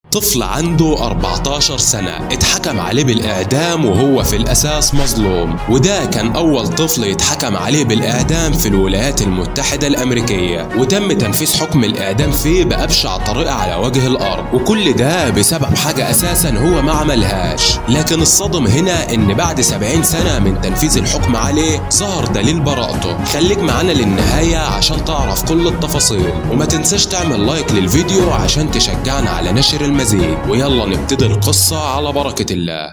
طفل عنده 14 سنة اتحكم عليه بالإعدام وهو في الأساس مظلوم وده كان أول طفل يتحكم عليه بالإعدام في الولايات المتحدة الأمريكية وتم تنفيذ حكم الإعدام فيه بأبشع طريقة على وجه الأرض وكل ده بسبب حاجة أساسا هو ما عملهاش لكن الصدم هنا إن بعد 70 سنة من تنفيذ الحكم عليه ظهر دليل براءته خليك معانا للنهاية عشان تعرف كل التفاصيل وما تنساش تعمل لايك للفيديو عشان تشجعنا على نشر المزيد ويلا نبتدي القصة على بركة الله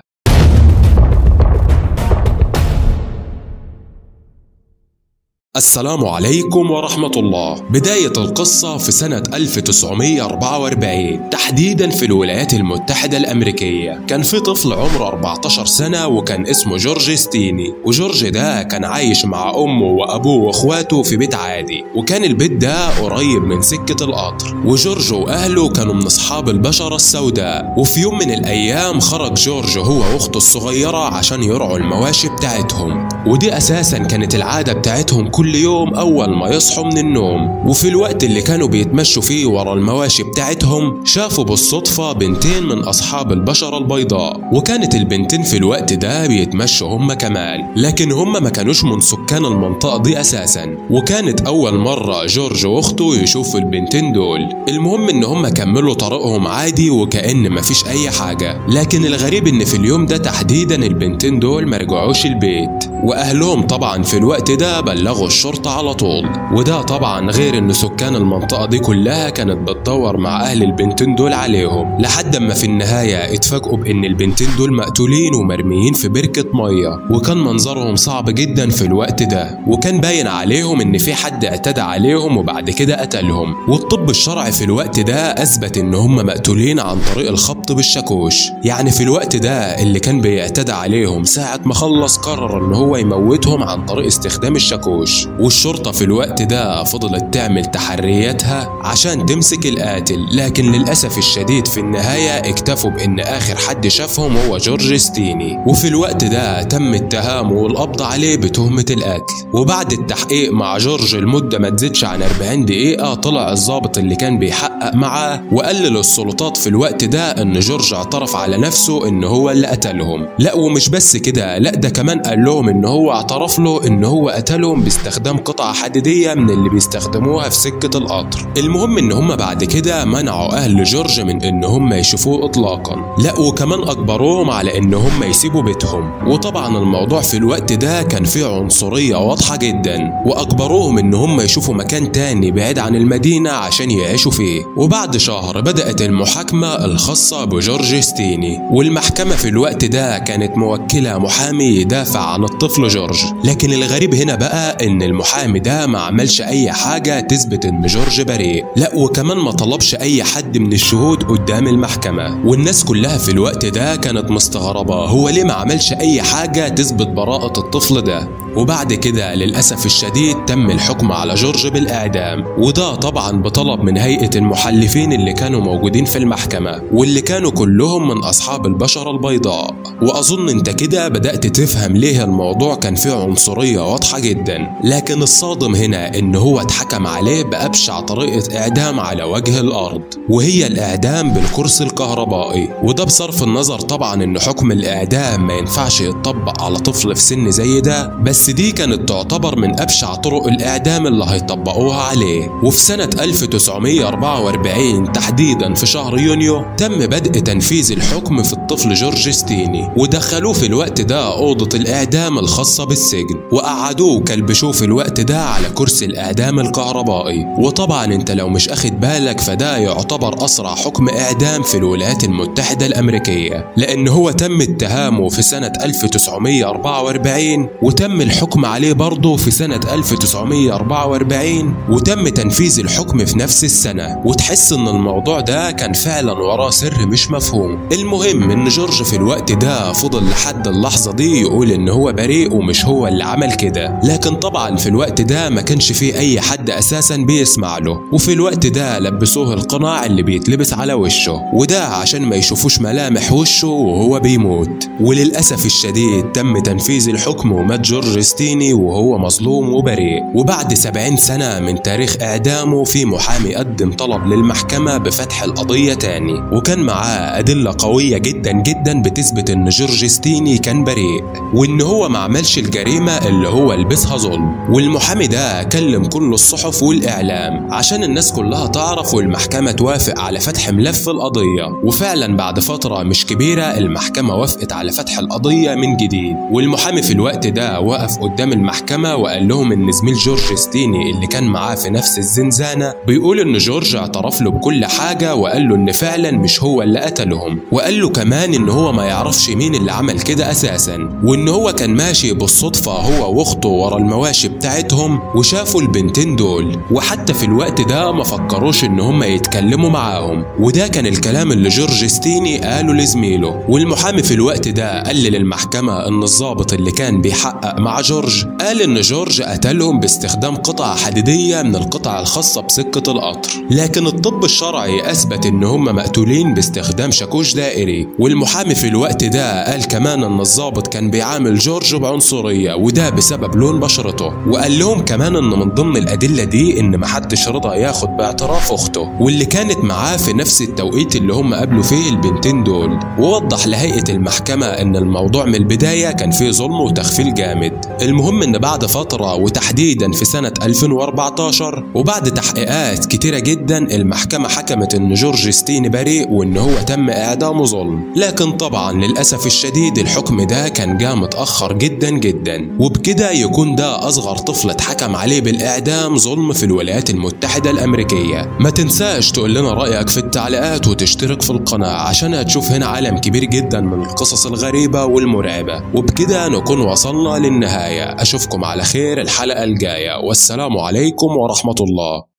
السلام عليكم ورحمة الله بداية القصة في سنة 1944 تحديدا في الولايات المتحدة الأمريكية كان في طفل عمره 14 سنة وكان اسمه جورج ستيني وجورج ده كان عايش مع أمه وأبوه وأخواته في بيت عادي وكان البيت ده قريب من سكة القطر وجورج وأهله كانوا من أصحاب البشرة السوداء وفي يوم من الأيام خرج جورج هو وأخته الصغيرة عشان يرعوا المواشي بتاعتهم ودي أساسا كانت العادة بتاعتهم كل كل يوم أول ما يصحوا من النوم وفي الوقت اللي كانوا بيتمشوا فيه ورا المواشي بتاعتهم شافوا بالصدفة بنتين من أصحاب البشرة البيضاء وكانت البنتين في الوقت ده بيتمشوا هم كمان لكن هم ما كانوش من سكان المنطقة دي أساسا وكانت أول مرة جورج وأخته يشوفوا البنتين دول المهم إن هم كملوا طريقهم عادي وكأن مفيش أي حاجة لكن الغريب إن في اليوم ده تحديدا البنتين دول مرجعوش البيت وأهلهم طبعا في الوقت ده بلغوا الشرطة على طول وده طبعا غير ان سكان المنطقة دي كلها كانت بتدور مع اهل البنتين دول عليهم لحد ما في النهاية اتفاجئوا بان البنتين دول مقتولين ومرميين في بركة مية وكان منظرهم صعب جدا في الوقت ده وكان باين عليهم ان في حد اعتدى عليهم وبعد كده قتلهم والطب الشرعي في الوقت ده اثبت ان هم مقتولين عن طريق الخبط بالشاكوش يعني في الوقت ده اللي كان بيعتدى عليهم ساعة ما خلص قرر ان هو يموتهم عن طريق استخدام الشاكوش والشرطة في الوقت ده فضلت تعمل تحرياتها عشان تمسك القاتل لكن للأسف الشديد في النهاية اكتفوا بأن آخر حد شافهم هو جورج ستيني وفي الوقت ده تم اتهامه والقبض عليه بتهمة القتل وبعد التحقيق مع جورج المدة ما تزيدش عن 40 دقيقة طلع الضابط اللي كان بيحقق معاه وقال للسلطات في الوقت ده ان جورج اعترف على نفسه ان هو اللي قتلهم لا ومش بس كده لا ده كمان قال لهم ان هو اعترف له ان هو قتلهم باستخدام باستخدام قطعة حديدية من اللي بيستخدموها في سكة القطر المهم ان هم بعد كده منعوا اهل جورج من ان هم يشوفوه اطلاقا لا وكمان اجبروهم على ان هم يسيبوا بيتهم وطبعا الموضوع في الوقت ده كان فيه عنصرية واضحة جدا واجبروهم ان هم يشوفوا مكان تاني بعيد عن المدينة عشان يعيشوا فيه وبعد شهر بدأت المحاكمة الخاصة بجورج ستيني والمحكمة في الوقت ده كانت موكلة محامي يدافع عن الطفل جورج لكن الغريب هنا بقى ان المحامي ده ما عملش اي حاجة تثبت ان جورج بريء لا وكمان ما طلبش اي حد من الشهود قدام المحكمة والناس كلها في الوقت ده كانت مستغربة هو ليه ما عملش اي حاجة تثبت براءة الطفل ده وبعد كده للأسف الشديد تم الحكم على جورج بالإعدام وده طبعا بطلب من هيئة المحلفين اللي كانوا موجودين في المحكمة واللي كانوا كلهم من أصحاب البشرة البيضاء وأظن أنت كده بدأت تفهم ليه الموضوع كان فيه عنصرية واضحة جدا لكن الصادم هنا إن هو اتحكم عليه بأبشع طريقة إعدام على وجه الأرض وهي الإعدام بالكرسي الكهربائي وده بصرف النظر طبعا إن حكم الإعدام ما ينفعش يتطبق على طفل في سن زي ده بس دي كانت تعتبر من أبشع طرق الإعدام اللي هيطبقوها عليه وفي سنة 1944 تحديدا في شهر يونيو تم بدء تنفيذ الحكم في الطفل جورج ستيني ودخلوه في الوقت ده أوضة الإعدام الخاصة بالسجن وقعدوه وكلبشوه في الوقت ده على كرسي الإعدام الكهربائي وطبعا انت لو مش أخد بالك فده يعتبر أسرع حكم إعدام في الولايات المتحدة الأمريكية لأن هو تم اتهامه في سنة 1944 وتم الحكم عليه برضه في سنة 1944 وتم تنفيذ الحكم في نفس السنة وتحس ان الموضوع ده كان فعلا وراه سر مش مفهوم المهم ان جورج في الوقت ده فضل لحد اللحظة دي يقول ان هو بريء ومش هو اللي عمل كده لكن طبعا في الوقت ده ما كانش فيه اي حد اساسا بيسمع له وفي الوقت ده لبسوه القناع اللي بيتلبس على وشه وده عشان ما يشوفوش ملامح وشه وهو بيموت وللأسف الشديد تم تنفيذ الحكم ومات جورج ستيني وهو مظلوم وبريء وبعد 70 سنة من تاريخ إعدامه في محامي قدم طلب للمحكمة بفتح القضية تاني وكان معاه أدلة قوية جدا جدا بتثبت إن جورج ستيني كان بريء وإن هو ما عملش الجريمة اللي هو لبسها ظلم والمحامي ده كلم كل الصحف والإعلام عشان الناس كلها تعرف والمحكمة توافق على فتح ملف القضية وفعلا بعد فترة مش كبيرة المحكمة وافقت على فتح القضية من جديد والمحامي في الوقت ده وقف قدام المحكمة وقال لهم إن زميل جورج ستيني اللي كان معاه في نفس الزنزانة بيقول إن جورج اعترف له بكل حاجة وقال له إن فعلا مش هو اللي قتلهم وقال له كمان إن هو ما يعرفش مين اللي عمل كده أساسا وإن هو كان ماشي بالصدفة هو واخته ورا المواشي بتاعتهم وشافوا البنتين دول وحتى في الوقت ده ما فكروش إن هم يتكلموا معاهم وده كان الكلام اللي جورج ستيني قاله لزميله والمحامي في الوقت ده قال للمحكمة إن الضابط اللي كان بيحقق مع جورج قال إن جورج قتلهم باستخدام قطع حديدية من القطع الخاصة بسكة القطر لكن الطب الشرعي أثبت إن هم مقتولين باستخدام شاكوش دائري والمحامي في الوقت ده قال كمان إن الضابط كان بيعامل جورج بعنصرية وده بسبب لون بشرته وقال لهم كمان إن من ضمن الأدلة دي إن محدش رضى ياخد باعتراف أخته واللي كانت معاه في نفس التوقيت اللي هم قابلوا فيه البنتين دول ووضح لهيئة المحكمة إن الموضوع من البداية كان فيه ظلم وتخفيل جامد المهم إن بعد فترة وتحديدا في سنة 2014 وبعد تحقيقات كتيرة جدا المحكمة حكمت إن جورج ستيني بريء وإن هو تم إعدامه ظلم لكن طبعا للأسف الشديد الحكم ده كان جاء متأخر جدا جدا وبكده يكون ده أصغر طفل اتحكم عليه بالإعدام ظلم في الولايات المتحدة الأمريكية ما تنساش تقول لنا رأيك في التعليقات وتشترك في القناة عشان هتشوف هنا عالم كبير جدا من القصص الغريبة والمرعبة وبكده نكون وصلنا للنهاية أشوفكم على خير الحلقة الجاية والسلام عليكم ورحمة الله